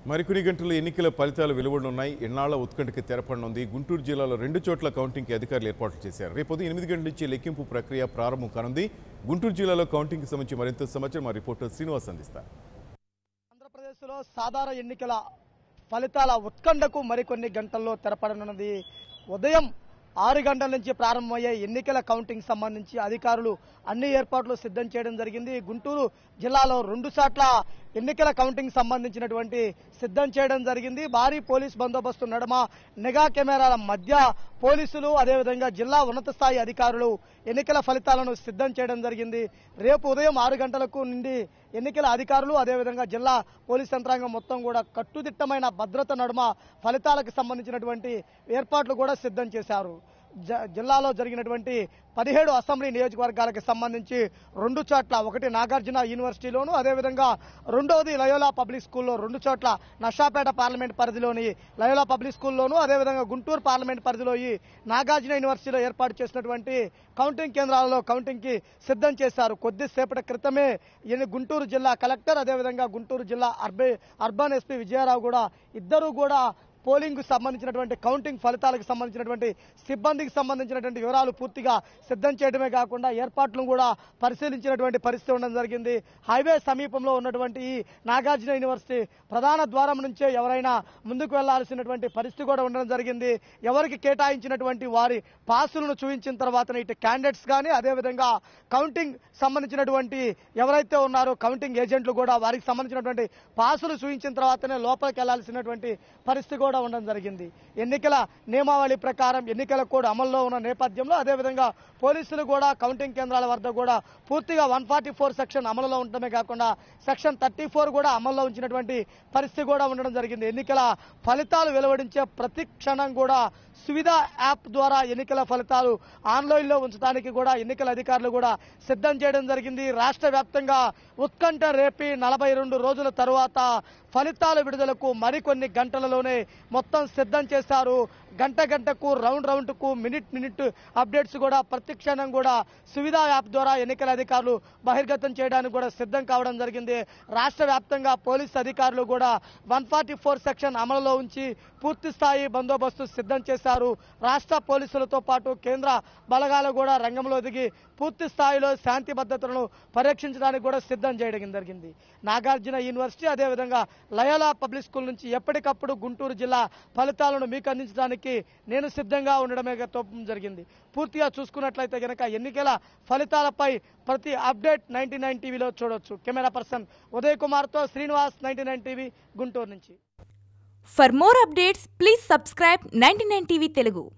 మరికొన్ని గంటల్లో ఎన్నికల ఫలితాలు వెలువడనున్నాయి ఎన్నాళ్ల ఉత్కంఠకి తెరపడనుంది గుంటూరు జిల్లాలో రెండు చోట్ల కౌంటింగ్కి అధికారులు ఏర్పాట్లు చేశారు రేపు ఉదయం ఎనిమిది గంటల నుంచి లెక్కింపు ప్రక్రియ ప్రారంభం కానుంది గుంటూరు జిల్లాలో కౌంటింగ్కి సంబంధించి మరింత సమాచారం మా రిపోర్టర్ శ్రీనివాస్ అందిస్తారు ఆంధ్రప్రదేశ్లో సాధారణ ఎన్నికల ఫలితాల ఉత్కంఠకు మరికొన్ని గంటల్లో తెరపడనున్నది ఉదయం ఆరు గంటల నుంచి ప్రారంభమయ్యే ఎన్నికల కౌంటింగ్ సంబంధించి అధికారులు అన్ని ఏర్పాట్లు సిద్ధం చేయడం జరిగింది గుంటూరు జిల్లాలో రెండు సార్ల ఎన్నికల కౌంటింగ్ సంబంధించినటువంటి సిద్ధం చేయడం జరిగింది భారీ పోలీస్ బందోబస్తు నడుమ నిఘా కెమెరాల మధ్య పోలీసులు అదేవిధంగా జిల్లా ఉన్నత స్థాయి అధికారులు ఎన్నికల ఫలితాలను సిద్ధం చేయడం జరిగింది రేపు ఉదయం ఆరు గంటలకు నుండి ఎన్నికల అధికారులు అదేవిధంగా జిల్లా పోలీస్ యంత్రాంగం మొత్తం కూడా కట్టుదిట్టమైన భద్రత నడుమ ఫలితాలకు సంబంధించినటువంటి ఏర్పాట్లు కూడా సిద్ధం చేశారు జ- జిల్లాలో జరిగినటువంటి పదిహేడు అసెంబ్లీ నియోజకవర్గాలకు సంబంధించి రెండు చోట్ల ఒకటి నాగార్జున యూనివర్సిటీలోను అదేవిధంగా రెండవది లయోలా పబ్లిక్ స్కూల్లో రెండు చోట్ల నషాపేట పార్లమెంట్ పరిధిలోని లయోలా పబ్లిక్ స్కూల్లోను అదేవిధంగా గుంటూరు పార్లమెంట్ పరిధిలో ఈ నాగార్జున యూనివర్సిటీలో ఏర్పాటు చేసినటువంటి కౌంటింగ్ కేంద్రాలలో కౌంటింగ్ కి సిద్ధం చేశారు కొద్దిసేపటి క్రితమే ఈయన గుంటూరు జిల్లా కలెక్టర్ అదేవిధంగా గుంటూరు జిల్లా అర్బే అర్బన్ ఎస్పీ విజయారావు కూడా ఇద్దరు కూడా పోలింగ్ కు సంబంధించినటువంటి కౌంటింగ్ ఫలితాలకు సంబంధించినటువంటి సిబ్బందికి సంబంధించినటువంటి వివరాలు పూర్తిగా సిద్ధం చేయడమే కాకుండా ఏర్పాట్లను కూడా పరిశీలించినటువంటి పరిస్థితి ఉండడం జరిగింది హైవే సమీపంలో ఉన్నటువంటి ఈ నాగార్జున యూనివర్సిటీ ప్రధాన ద్వారం నుంచే ఎవరైనా ముందుకు వెళ్లాల్సినటువంటి పరిస్థితి కూడా ఉండడం జరిగింది ఎవరికి కేటాయించినటువంటి వారి పాసులను చూపించిన తర్వాత ఇటు క్యాండిడేట్స్ కానీ అదేవిధంగా కౌంటింగ్ సంబంధించినటువంటి ఎవరైతే ఉన్నారో కౌంటింగ్ ఏజెంట్లు కూడా వారికి సంబంధించినటువంటి పాసులు చూపించిన తర్వాతనే లోపలికి వెళ్లాల్సినటువంటి పరిస్థితి కూడా ఉండడం జరిగింది ఎన్నికల నియమావళి ప్రకారం ఎన్నికల కోడ్ అమల్లో ఉన్న నేపథ్యంలో అదేవిధంగా పోలీసులు కూడా కౌంటింగ్ కేంద్రాల వద్ద కూడా పూర్తిగా వన్ ఫార్టీ ఫోర్ సెక్షన్ అమలులో ఉండటమే కాకుండా సెక్షన్ థర్టీ ఫోర్ కూడా అమల్లో ఉంచినటువంటి పరిస్థితి కూడా ఉండడం జరిగింది ఎన్నికల ఫలితాలు వెలువడించే ప్రతి క్షణం కూడా సువిధ యాప్ ద్వారా ఎన్నికల ఫలితాలు ఆన్లైన్లో ఉంచడానికి కూడా ఎన్నికల అధికారులు కూడా సిద్ధం చేయడం జరిగింది రాష్ట్ర వ్యాప్తంగా ఉత్కంఠ రేపి నలభై రెండు రోజుల తరువాత ఫలితాల విడుదలకు మరికొన్ని గంటలలోనే మొత్తం సిద్ధం చేశారు గంట గంటకు రౌండ్ రౌండ్కు మినిట్ మినిట్ అప్డేట్స్ కూడా ప్రతి క్షణం కూడా సువిధ యాప్ ద్వారా ఎన్నికల అధికారులు బహిర్గతం చేయడానికి కూడా సిద్ధం కావడం జరిగింది రాష్ట్ర వ్యాప్తంగా పోలీస్ అధికారులు కూడా వన్ ఫార్టీ ఫోర్ సెక్షన్ అమలులో ఉంచి పూర్తి స్థాయి బందోబస్తు సిద్ధం చేశారు రాష్ట్ర పోలీసులతో పాటు కేంద్ర బలగాలు కూడా రంగంలో దిగి పూర్తి స్థాయిలో శాంతి భద్రతలను పరీక్షించడానికి కూడా సిద్ధం చేయడం జరిగింది నాగార్జున యూనివర్సిటీ అదేవిధంగా లయోలా పబ్లిక్ స్కూల్ నుంచి ఎప్పటికప్పుడు గుంటూరు జిల్లా ఫలితాలను మీకు అందించడానికి నేను సిద్ధంగా ఉండడమే తోపం జరిగింది పూర్తిగా చూసుకున్నట్లయితే గనక ఎన్నికల ఫలితాలపై ప్రతి అప్డేట్ నైన్టీ నైన్ టీవీలో చూడొచ్చు కెమెరా పర్సన్ ఉదయ్ కుమార్తో Srinivas ninety nine TV Guntur నుంచి For more updates, please subscribe 99 TV Telugu.